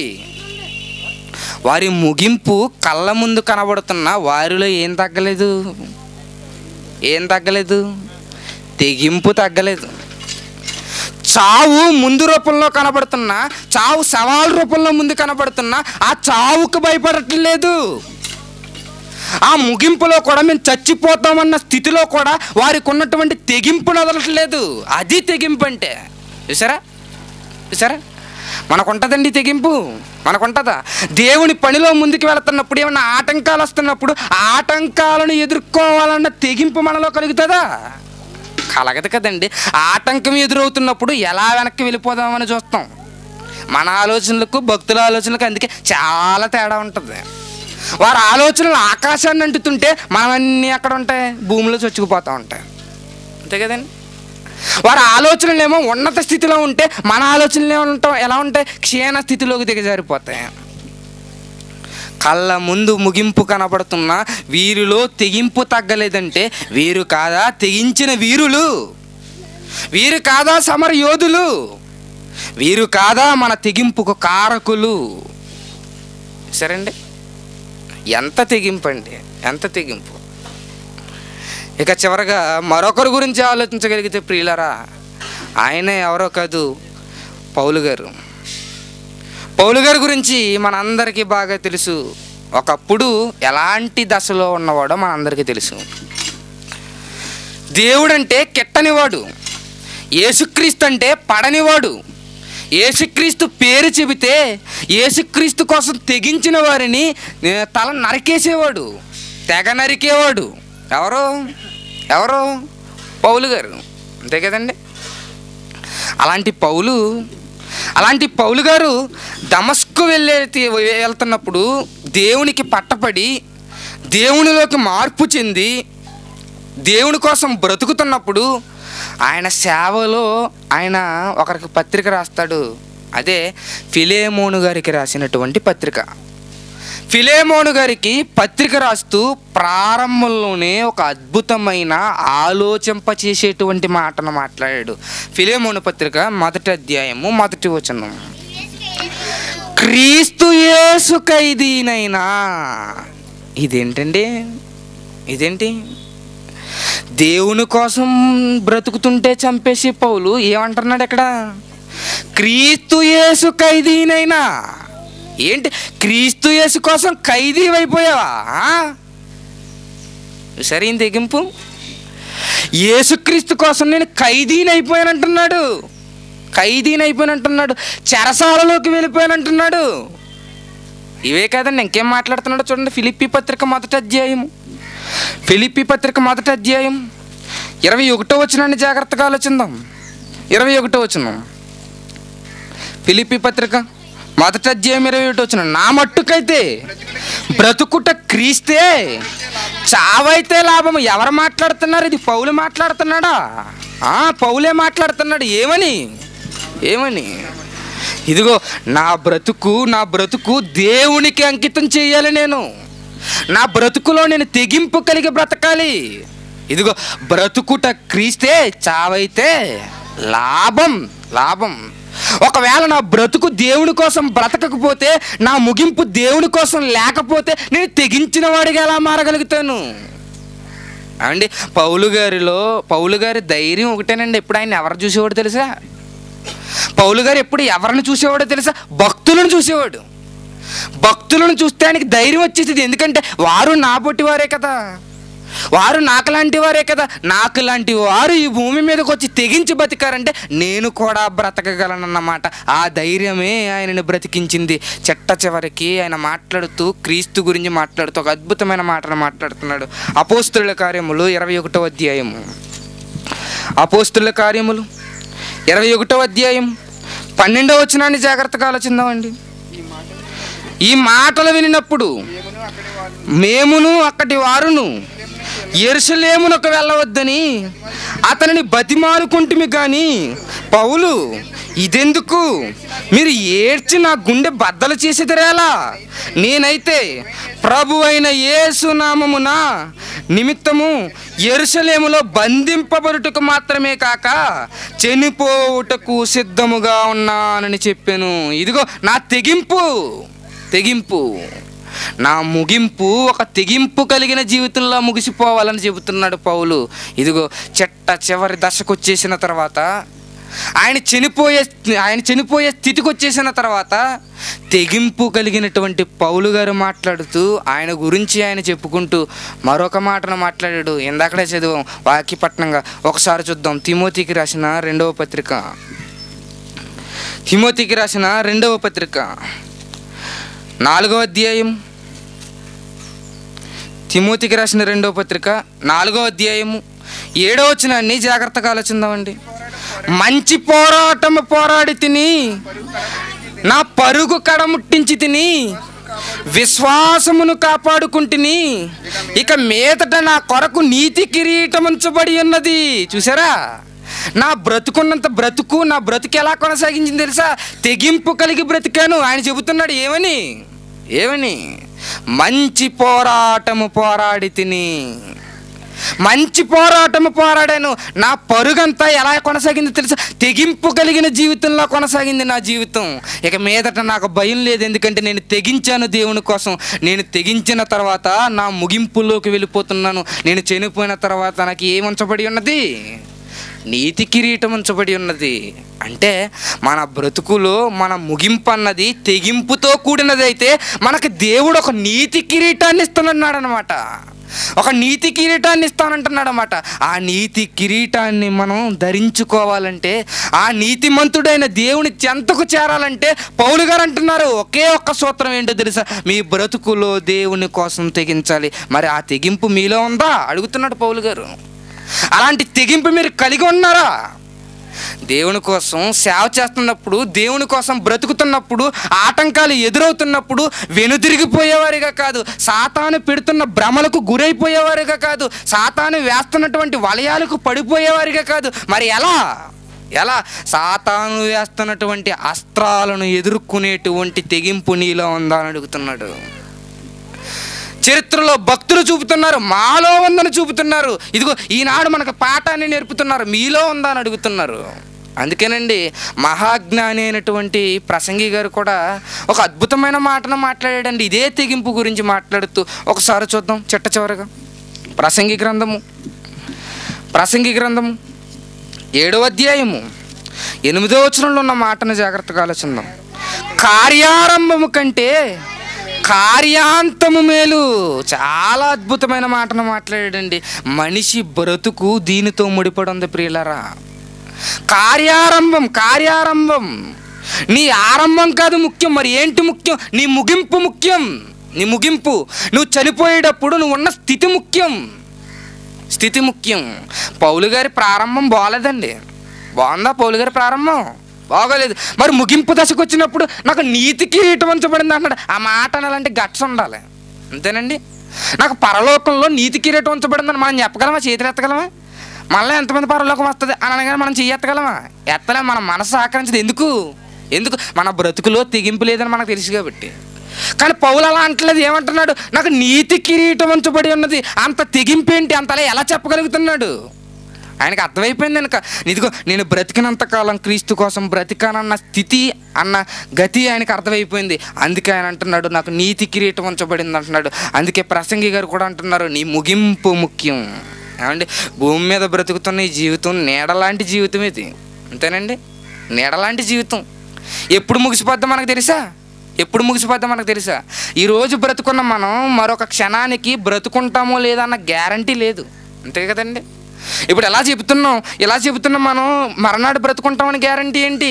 S1: వారి ముగింపు కళ్ళ ముందు కనబడుతున్న వారిలో ఏం తగ్గలేదు ఏం తగ్గలేదు తెగింపు తగ్గలేదు చావు ముందు రూపంలో కనబడుతున్నా చావు సవాల్ రూపంలో ముందు కనబడుతున్నా ఆ చావుకు భయపడట్లేదు ఆ ముగింపులో కూడా మేము చచ్చిపోతామన్న స్థితిలో కూడా వారికి ఉన్నటువంటి తెగింపు నదలట్లేదు అది తెగింపు అంటే చూసారా చూసారా మనకుంటుందండి ఈ తెగింపు మనకుంటుందా దేవుని పనిలో ముందుకు వెళుతున్నప్పుడు ఏమన్నా ఆటంకాలు వస్తున్నప్పుడు ఆ ఆటంకాలను ఎదుర్కోవాలన్న తెగింపు మనలో కలుగుతుందా కలగదు కదండి ఆటంకం ఎదురవుతున్నప్పుడు ఎలా వెనక్కి వెళ్ళిపోదామని చూస్తాం మన ఆలోచనలకు భక్తుల ఆలోచనలకు అందుకే చాలా తేడా ఉంటుంది వారి ఆలోచనలు ఆకాశాన్ని అంటుతుంటే మనమన్నీ అక్కడ ఉంటాయి భూమిలో చొచ్చుకుపోతూ ఉంటాయి అంతే కదండి వారి ఆలోచనలు ఏమో ఉన్నత స్థితిలో ఉంటే మన ఆలోచనలు ఏమో ఉంటాం ఎలా ఉంటాయి క్షీణ స్థితిలోకి దిగజారిపోతాయి కళ్ళ ముందు ముగింపు కనబడుతున్న వీరిలో తెగింపు తగ్గలేదంటే వీరు కాదా తెగించిన వీరులు వీరు కాదా సమర యోధులు వీరు కాదా మన తెగింపుకు కారకులు సరేండి ఎంత తెగింపు అండి ఎంత తెగింపు ఇక చివరగా మరొకరి గురించి ఆలోచించగలిగితే ప్రియులరా ఆయనే ఎవరో కాదు పౌలు గారు పౌలు గారి గురించి మనందరికీ బాగా తెలుసు ఒకప్పుడు ఎలాంటి దశలో ఉన్నవాడో మనందరికీ తెలుసు దేవుడంటే కెట్టనివాడు యేసుక్రీస్తు అంటే పడనివాడు యేసుక్రీస్తు పేరు చెబితే యేసుక్రీస్తు కోసం తెగించిన వారిని ఏ, తల నరికేసేవాడు తెగ నరికేవాడు ఎవరు ఎవరు పౌలు గారు అంతే కదండి అలాంటి పౌలు అలాంటి పౌలు గారు దమస్కు వెళ్ళే వెళ్తున్నప్పుడు దేవునికి పట్టపడి దేవునిలోకి మార్పు చెంది దేవుని కోసం బ్రతుకుతున్నప్పుడు ఆయన సేవలో ఆయన ఒకరికి పత్రిక రాస్తాడు అదే ఫిలేమోను గారికి రాసినటువంటి పత్రిక ఫిలేమోను గారికి పత్రిక రాస్తూ ప్రారంభంలోనే ఒక అద్భుతమైన ఆలోచింప చేసేటువంటి మాటను మాట్లాడాడు ఫిలేమోను పత్రిక మొదటి అధ్యాయము మొదటి వచనం క్రీస్తు యేసు ఖైదీనైనా ఇదేంటండి ఇదేంటి దేవుని కోసం బ్రతుకుతుంటే చంపేసి పౌలు ఏమంటున్నాడు ఇక్కడ క్రీస్తు యేసు ఖైదీనైనా ఏంటి క్రీస్తు యేసు కోసం ఖైదీ అయిపోయావా ఆ? సరైన తెగింపు యేసుక్రీస్తు కోసం నేను ఖైదీని అయిపోయానంటున్నాడు ఖైదీని అయిపోయానంటున్నాడు చెరసాలలోకి వెళ్ళిపోయానంటున్నాడు ఇవే కాదండి ఇంకేం మాట్లాడుతున్నాడో చూడండి ఫిలిప్పి పత్రిక మొదటి అధ్యాయము ఫిలిప్పి పత్రిక మొదటి అధ్యాయం ఇరవై ఒకటో వచ్చినాన్ని జాగ్రత్తగా ఆలోచిందాం ఇరవై ఒకటో వచ్చిన ఫిలిప్పి పత్రిక మొదటి అధ్యాయం ఇరవై ఒకటో వచ్చిన నా మట్టుకైతే బ్రతుకుట క్రీస్తే చావైతే లాభం ఎవరు మాట్లాడుతున్నారు ఇది పౌలు మాట్లాడుతున్నాడా ఆ, పౌలే మాట్లాడుతున్నాడు ఏమని ఏమని ఇదిగో నా బ్రతుకు నా బ్రతుకు దేవునికి అంకితం చేయాలి నేను నా బ్రతుకులో నేను తెగింపు కలిగి బ్రతకాలి ఇదిగో బ్రతుకుట క్రీస్తే చావైతే లాభం లాభం ఒకవేళ నా బ్రతుకు దేవుని కోసం బ్రతకకపోతే నా ముగింపు దేవుని కోసం లేకపోతే నేను తెగించిన వాడిగా ఎలా మారగలుగుతాను అండి పౌలు గారిలో పౌలు గారి ధైర్యం ఒకటేనండి ఎప్పుడు ఆయన ఎవరు చూసేవాడు తెలుసా పౌలు గారు ఎప్పుడు ఎవరిని చూసేవాడో తెలుసా భక్తులను చూసేవాడు భక్తులను చూస్తే ఆయనకి ధైర్యం వచ్చేసింది ఎందుకంటే వారు నా పొట్టి వారే కదా వారు నాకు లాంటి వారే కదా నాకు లాంటి వారు ఈ భూమి మీదకి వచ్చి తెగించి బతికారంటే నేను కూడా బ్రతకగలనన్నమాట ఆ ధైర్యమే ఆయనని బ్రతికించింది చెట్ట చివరికి ఆయన మాట్లాడుతూ క్రీస్తు గురించి మాట్లాడుతూ ఒక అద్భుతమైన మాటను మాట్లాడుతున్నాడు అపోస్తుల కార్యములు ఇరవై ఒకటో అధ్యాయము అపోస్తుల కార్యములు ఇరవై ఒకటో అధ్యాయం పన్నెండవ వచనాన్ని జాగ్రత్తగా ఆలోచిందామండి ఈ మాటలు వినినప్పుడు మేమును అక్కడి వారును ఎరుసలేమునకు వెళ్ళవద్దని అతనిని బతిమాలుకుంటుమి కానీ పౌలు ఇదెందుకు మీరు ఏడ్చి నా గుండె బద్దలు చేసేదిరేలా నేనైతే ప్రభు అయిన యేసునామమున నిమిత్తము ఎరుసలేములో బంధింపబడుటకు మాత్రమే కాక చనిపోవుటకు సిద్ధముగా ఉన్నానని చెప్పాను ఇదిగో నా తెగింపు తెగింపు నా ముగింపు ఒక తెగింపు కలిగిన జీవితంలో ముగిసిపోవాలని చెబుతున్నాడు పౌలు ఇదిగో చెట్ట చివరి దశకు వచ్చేసిన తర్వాత ఆయన చనిపోయే ఆయన చనిపోయే స్థితికి వచ్చేసిన తర్వాత తెగింపు కలిగినటువంటి పౌలు గారు మాట్లాడుతూ ఆయన గురించి ఆయన చెప్పుకుంటూ మరొక మాటను మాట్లాడాడు ఇందాకడే చదివాం వాక్యపట్నంగా ఒకసారి చూద్దాం తిమోతికి రాసిన రెండవ పత్రిక తిమోతికి రాసిన రెండవ పత్రిక నాలుగవ అధ్యాయం తిమోతికి రాసిన రెండవ పత్రిక నాలుగవ అధ్యాయము ఏడవ వచ్చినాన్ని జాగ్రత్తగా ఆలోచిందామండి మంచి పోరాటము పోరాడి తిని నా పరుగు కడముట్టించి తిని విశ్వాసమును కాపాడుకుంటుని ఇక మీదట నా కొరకు నీతి కిరీటం ఉంచబడి ఉన్నది చూసారా నా బ్రతుకున్నంత బ్రతుకు నా బ్రతుకు ఎలా కొనసాగించింది తెలుసా తెగింపు కలిగి బ్రతికాను ఆయన చెబుతున్నాడు ఏమని ఏమని మంచి పోరాటము పోరాడి తిని మంచి పోరాటము పోరాడాను నా పరుగంతా ఎలా కొనసాగింది తెలుసా తెగింపు కలిగిన జీవితంలో కొనసాగింది నా జీవితం ఇక మీదట నాకు భయం లేదు ఎందుకంటే నేను తెగించాను దేవుని కోసం నేను తెగించిన తర్వాత నా ముగింపులోకి వెళ్ళిపోతున్నాను నేను చనిపోయిన తర్వాత నాకు ఏం ఉంచబడి ఉన్నది నీతి కిరీటం ఉంచబడి ఉన్నది అంటే మన బ్రతుకులో మన ముగింపు అన్నది తెగింపుతో కూడినది అయితే మనకి దేవుడు ఒక నీతి కిరీటాన్ని ఇస్తున్నాడు అనమాట ఒక నీతి కిరీటాన్ని ఇస్తానంటున్నాడు అనమాట ఆ నీతి కిరీటాన్ని మనం ధరించుకోవాలంటే ఆ నీతిమంతుడైన దేవుని చెంతకు చేరాలంటే పౌలు గారు అంటున్నారు ఒకే ఒక్క సూత్రం ఏంటో తెలుసా మీ బ్రతుకులో దేవుని కోసం తెగించాలి మరి ఆ తెగింపు మీలో ఉందా అడుగుతున్నాడు పౌలు గారు అలాంటి తెగింపు మీరు కలిగి ఉన్నారా దేవుని కోసం సేవ చేస్తున్నప్పుడు దేవుని కోసం బ్రతుకుతున్నప్పుడు ఆటంకాలు ఎదురవుతున్నప్పుడు వెనుదిరిగిపోయేవారిగా కాదు సాతాను పెడుతున్న భ్రమలకు గురైపోయేవారిగా కాదు సాతాను వేస్తున్నటువంటి వలయాలకు పడిపోయేవారిగా కాదు మరి ఎలా ఎలా సాతాను వేస్తున్నటువంటి అస్త్రాలను ఎదుర్కొనేటువంటి తెగింపు నీలో ఉందా అని అడుగుతున్నాడు చరిత్రలో భక్తులు చూపుతున్నారు మాలో ఉందని చూపుతున్నారు ఇదిగో ఈనాడు మనకు పాఠాన్ని నేర్పుతున్నారు మీలో ఉందా అని అడుగుతున్నారు అందుకేనండి మహాజ్ఞాని అయినటువంటి ప్రసంగి గారు కూడా ఒక అద్భుతమైన మాటను మాట్లాడాడండి ఇదే తెగింపు గురించి మాట్లాడుతూ ఒకసారి చూద్దాం చిట్ట చివరగా ప్రసంగి గ్రంథము ప్రసంగి గ్రంథము ఏడవ అధ్యాయము ఎనిమిదో వచనంలో ఉన్న మాటను జాగ్రత్తగా ఆలోచిద్దాం కార్యారంభము కంటే కార్యాంతము మేలు చాలా అద్భుతమైన మాటను మాట్లాడాడండి మనిషి బ్రతుకు దీనితో ముడిపడి ఉంది ప్రియులరా కార్యారంభం కార్యారంభం నీ ఆరంభం కాదు ముఖ్యం మరి ఏంటి ముఖ్యం నీ ముగింపు ముఖ్యం నీ ముగింపు నువ్వు చనిపోయేటప్పుడు నువ్వు ఉన్న స్థితి ముఖ్యం స్థితి ముఖ్యం పౌలు గారి ప్రారంభం బాగలేదండి బాగుందా పౌలు గారి ప్రారంభం బాగోలేదు మరి ముగింపు దశకు వచ్చినప్పుడు నాకు నీతి కిరీటం ఉంచబడింది అన్నాడు ఆ మాట అనాలంటే గట్స్ ఉండాలి అంతేనండి నాకు పరలోకంలో నీతి కిరీటం ఉంచబడిందని మనం చెప్పగలమా చేతులు ఎత్తగలమా మళ్ళీ ఎంతమంది పరలోకం వస్తుంది అని అనగానే మనం చెయ్యి ఎత్తగలమా ఎత్తలేం మన మనసు సహకరించదు ఎందుకు ఎందుకు మన బ్రతుకులో తెగింపు లేదని మనకు తెలుసు కాబట్టి కానీ పౌలు అలా అంటలేదు ఏమంటున్నాడు నాకు నీతి కిరీటం ఉంచబడి ఉన్నది అంత తెగింపేంటి అంతలా ఎలా చెప్పగలుగుతున్నాడు ఆయనకు అర్థమైపోయింది కనుక ఇదిగో నేను బ్రతికినంత కాలం క్రీస్తు కోసం బ్రతికానన్న స్థితి అన్న గతి ఆయనకు అర్థమైపోయింది అందుకే ఆయన అంటున్నాడు నాకు నీతి కిరీటం ఉంచబడింది అంటున్నాడు అందుకే ప్రసంగి గారు కూడా అంటున్నారు నీ ముగింపు ముఖ్యం ఏమండి భూమి మీద బ్రతుకుతున్న ఈ జీవితం నీడలాంటి జీవితం ఇది అంతేనండి నీడలాంటి జీవితం ఎప్పుడు ముగిసిపోద్దో మనకు తెలుసా ఎప్పుడు ముగిసిపోద్దో మనకు తెలుసా ఈరోజు బ్రతుకున్న మనం మరొక క్షణానికి బ్రతుకుంటామో లేదా అన్న గ్యారంటీ లేదు అంతే కదండి ఇప్పుడు ఎలా చెబుతున్నాం ఎలా చెబుతున్నాం మనం మరనాడు బ్రతుకుంటామని గ్యారంటీ ఏంటి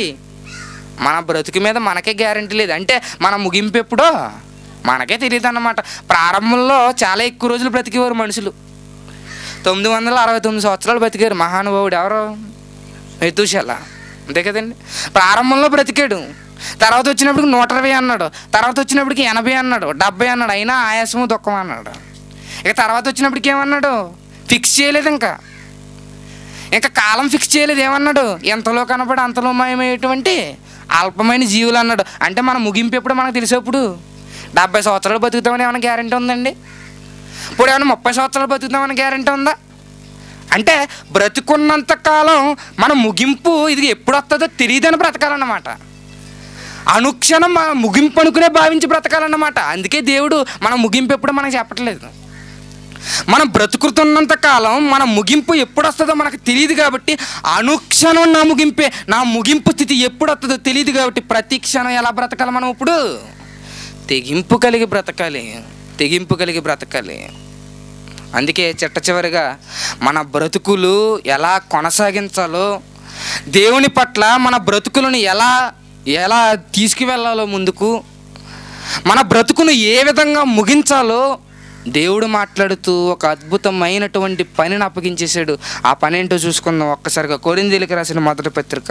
S1: మన బ్రతుకు మీద మనకే గ్యారంటీ లేదు అంటే మన ముగింపు ఎప్పుడో మనకే తెలియదు అన్నమాట ప్రారంభంలో చాలా ఎక్కువ రోజులు బ్రతికేవారు మనుషులు తొమ్మిది వందల అరవై తొమ్మిది సంవత్సరాలు బ్రతికారు మహానుభావుడు ఎవరు మెతుషల అంతే కదండి ప్రారంభంలో బ్రతికాడు తర్వాత వచ్చినప్పటికి నూట ఇరవై అన్నాడు తర్వాత వచ్చినప్పటికి ఎనభై అన్నాడు డెబ్బై అన్నాడు అయినా ఆయాసము దుఃఖం అన్నాడు ఇక తర్వాత వచ్చినప్పటికి ఏమన్నాడు ఫిక్స్ చేయలేదు ఇంకా ఇంకా కాలం ఫిక్స్ చేయలేదు ఏమన్నాడు ఎంతలో కనపడి అంతలో మాయమయ్యేటువంటి అల్పమైన జీవులు అన్నాడు అంటే మన ముగింపు ఎప్పుడు మనకు తెలిసేప్పుడు డెబ్బై సంవత్సరాలు బతుకుతామని ఏమైనా గ్యారంటీ ఉందండి ఇప్పుడు ఏమైనా ముప్పై సంవత్సరాలు బతుకుతామని గ్యారంటీ ఉందా అంటే బ్రతుకున్నంత కాలం మన ముగింపు ఇది ఎప్పుడు వస్తుందో తెలియదని బ్రతకాలన్నమాట అనుక్షణం మన ముగింపు అనుకునే భావించి బ్రతకాలన్నమాట అందుకే దేవుడు మన ముగింపు ఎప్పుడు మనకు చెప్పట్లేదు మనం బ్రతుకుతున్నంత కాలం మన ముగింపు ఎప్పుడు వస్తుందో మనకు తెలియదు కాబట్టి అనుక్షణం నా ముగింపే నా ముగింపు స్థితి ఎప్పుడు వస్తుందో తెలియదు కాబట్టి ప్రతి క్షణం ఎలా బ్రతకాలి మనం ఇప్పుడు తెగింపు కలిగి బ్రతకాలి తెగింపు కలిగి బ్రతకాలి అందుకే చిట్ట చివరిగా మన బ్రతుకులు ఎలా కొనసాగించాలో దేవుని పట్ల మన బ్రతుకులను ఎలా ఎలా తీసుకువెళ్ళాలో ముందుకు మన బ్రతుకును ఏ విధంగా ముగించాలో దేవుడు మాట్లాడుతూ ఒక అద్భుతమైనటువంటి పనిని అప్పగించేశాడు ఆ పని ఏంటో చూసుకుందాం ఒక్కసారిగా కొరిందీలకు రాసిన మొదటి పత్రిక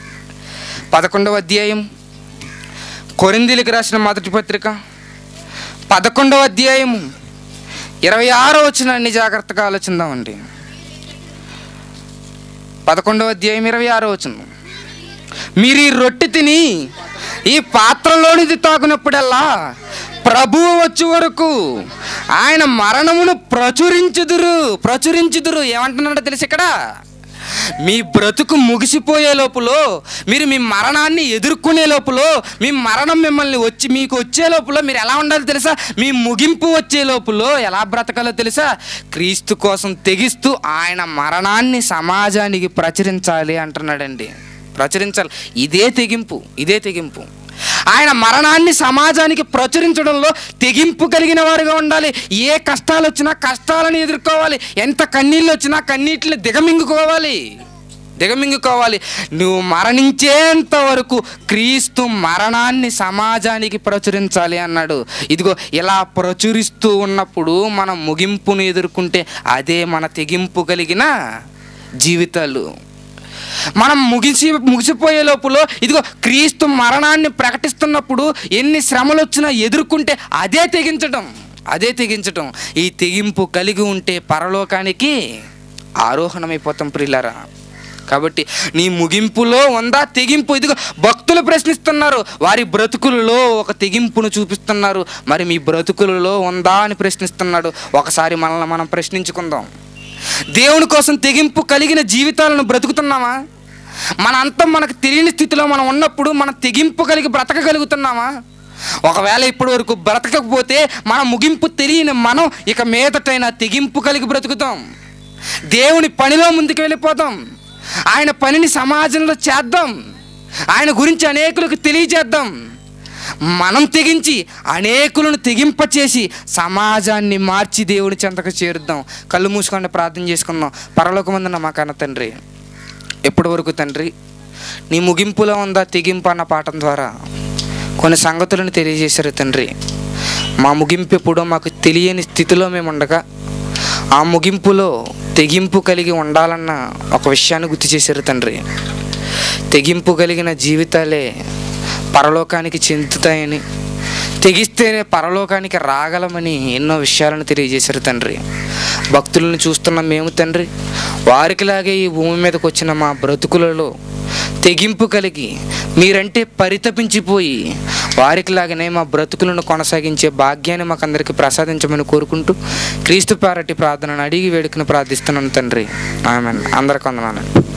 S1: పదకొండవ అధ్యాయం కొరిందీలకు రాసిన మొదటి పత్రిక పదకొండవ అధ్యాయం ఇరవై ఆరో వచ్చినాన్ని జాగ్రత్తగా ఆలోచిందామండి పదకొండవ అధ్యాయం ఇరవై ఆరో వచ్చిన మీరు ఈ రొట్టె తిని ఈ పాత్రలోనిది తాగునప్పుడల్లా ప్రభువు వచ్చే వరకు ఆయన మరణమును ప్రచురించుదురు ప్రచురించుదురు ఏమంటున్నాడో తెలుసు ఇక్కడ మీ బ్రతుకు ముగిసిపోయే లోపల మీరు మీ మరణాన్ని ఎదుర్కొనే లోపల మీ మరణం మిమ్మల్ని వచ్చి మీకు వచ్చే లోపల మీరు ఎలా ఉండాలో తెలుసా మీ ముగింపు వచ్చే లోపల ఎలా బ్రతకాలో తెలుసా క్రీస్తు కోసం తెగిస్తూ ఆయన మరణాన్ని సమాజానికి ప్రచురించాలి అంటున్నాడండి ప్రచురించాలి ఇదే తెగింపు ఇదే తెగింపు ఆయన మరణాన్ని సమాజానికి ప్రచురించడంలో తెగింపు కలిగిన వారుగా ఉండాలి ఏ కష్టాలు వచ్చినా కష్టాలను ఎదుర్కోవాలి ఎంత కన్నీళ్ళు వచ్చినా కన్నీటిని దిగమింగుకోవాలి దిగమింగుకోవాలి నువ్వు మరణించేంత వరకు క్రీస్తు మరణాన్ని సమాజానికి ప్రచురించాలి అన్నాడు ఇదిగో ఇలా ప్రచురిస్తూ ఉన్నప్పుడు మనం ముగింపును ఎదుర్కొంటే అదే మన తెగింపు కలిగిన జీవితాలు మనం ముగిసి ముగిసిపోయే లోపల ఇదిగో క్రీస్తు మరణాన్ని ప్రకటిస్తున్నప్పుడు ఎన్ని శ్రమలు వచ్చినా ఎదుర్కొంటే అదే తెగించడం అదే తెగించటం ఈ తెగింపు కలిగి ఉంటే పరలోకానికి ఆరోహణమైపోతాం ప్రియులారా కాబట్టి నీ ముగింపులో ఉందా తెగింపు ఇదిగో భక్తులు ప్రశ్నిస్తున్నారు వారి బ్రతుకులలో ఒక తెగింపును చూపిస్తున్నారు మరి మీ బ్రతుకులలో ఉందా అని ప్రశ్నిస్తున్నాడు ఒకసారి మనల్ని మనం ప్రశ్నించుకుందాం దేవుని కోసం తెగింపు కలిగిన జీవితాలను బ్రతుకుతున్నామా మన అంతం మనకు తెలియని స్థితిలో మనం ఉన్నప్పుడు మన తెగింపు కలిగి బ్రతకగలుగుతున్నామా ఒకవేళ ఇప్పటి వరకు బ్రతకకపోతే మన ముగింపు తెలియని మనం ఇక మీదటైనా తెగింపు కలిగి బ్రతుకుతాం దేవుని పనిలో ముందుకు వెళ్ళిపోతాం ఆయన పనిని సమాజంలో చేద్దాం ఆయన గురించి అనేకులకు తెలియజేద్దాం మనం తెగించి అనేకులను తెగింపచేసి సమాజాన్ని మార్చి దేవుని చెంతకు చేరుద్దాం కళ్ళు మూసుకొని ప్రార్థన చేసుకుందాం పరలోకమందున మా కన్న తండ్రి ఎప్పటి వరకు తండ్రి నీ ముగింపులో ఉందా తెగింపు అన్న పాఠం ద్వారా కొన్ని సంగతులను తెలియజేశారు తండ్రి మా ముగింపు ఎప్పుడో మాకు తెలియని స్థితిలో మేము ఉండగా ఆ ముగింపులో తెగింపు కలిగి ఉండాలన్న ఒక విషయాన్ని గుర్తు చేశారు తండ్రి తెగింపు కలిగిన జీవితాలే పరలోకానికి చెందుతాయని తెగిస్తేనే పరలోకానికి రాగలమని ఎన్నో విషయాలను తెలియజేశారు తండ్రి భక్తులను చూస్తున్న మేము తండ్రి వారికిలాగే ఈ భూమి మీదకి వచ్చిన మా బ్రతుకులలో తెగింపు కలిగి మీరంటే పరితపించిపోయి వారికిలాగానే మా బ్రతుకులను కొనసాగించే భాగ్యాన్ని మాకందరికి ప్రసాదించమని కోరుకుంటూ క్రీస్తు పారటి ప్రార్థనను అడిగి వేడుకను ప్రార్థిస్తున్నాను తండ్రి ఆమె అందరికి వందనాలు